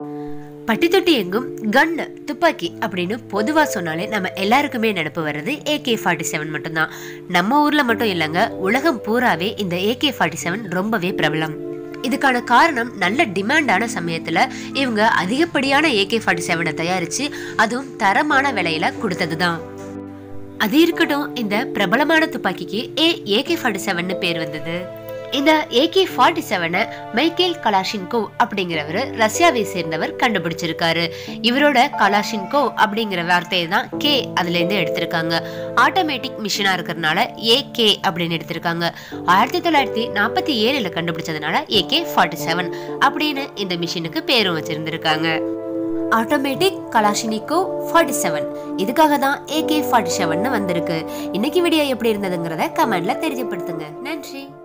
பட்டி தொட்டி எங்கும் கன்னு துப்பாக்கி அப்படின்னு பொதுவா சொன்னாலே நம்ம எல்லாருக்குமே நினப்பு வர்றது ஏகே ஃபார்ட்டி செவன் மட்டும்தான் நம்ம ஊர்ல மட்டும் இல்லைங்க உலகம் பூராவே இந்த ஏகே ஃபார்ட்டி செவன் ரொம்பவே பிரபலம் இதுக்கான காரணம் நல்ல டிமாண்டான சமயத்துல இவங்க அதிகப்படியான ஏகே ஃபார்ட்டி செவனை தயாரிச்சு அதுவும் தரமான விலையில கொடுத்ததுதான் அது இருக்கட்டும் இந்த பிரபலமான துப்பாக்கிக்கு ஏ ஏகே ஃபார்ட்டி செவன் பேர் வந்தது இந்த ஏகே ஃபார்ட்டி செவனை மைக்கேல் கலாஷின்கோ அப்படிங்கிறவர் ரஷ்யாவை சேர்ந்தவர் கண்டுபிடிச்சிருக்காரு இவரோட கலாஷின்கோ அப்படிங்கிற வார்த்தையை தான் கே அதுல இருந்து எடுத்திருக்காங்க ஆட்டோமேட்டிக் மிஷினா இருக்கிறதுனால ஏ கே அப்படின்னு எடுத்திருக்காங்க ஆயிரத்தி தொள்ளாயிரத்தி நாற்பத்தி ஏழுல கண்டுபிடிச்சதுனால ஏகே ஃபார்ட்டி செவன் அப்படின்னு இந்த மிஷினுக்கு பேரும் வச்சிருந்திருக்காங்க ஆட்டோமேட்டிக் கலாஷினிகோ ஃபார்ட்டி செவன் இதுக்காக தான் ஏகே ஃபார்ட்டி செவன் வந்திருக்கு இன்னைக்கு வீடியோ எப்படி இருந்ததுங்கிறத கமெண்ட்ல தெரியப்படுத்துங்க நன்றி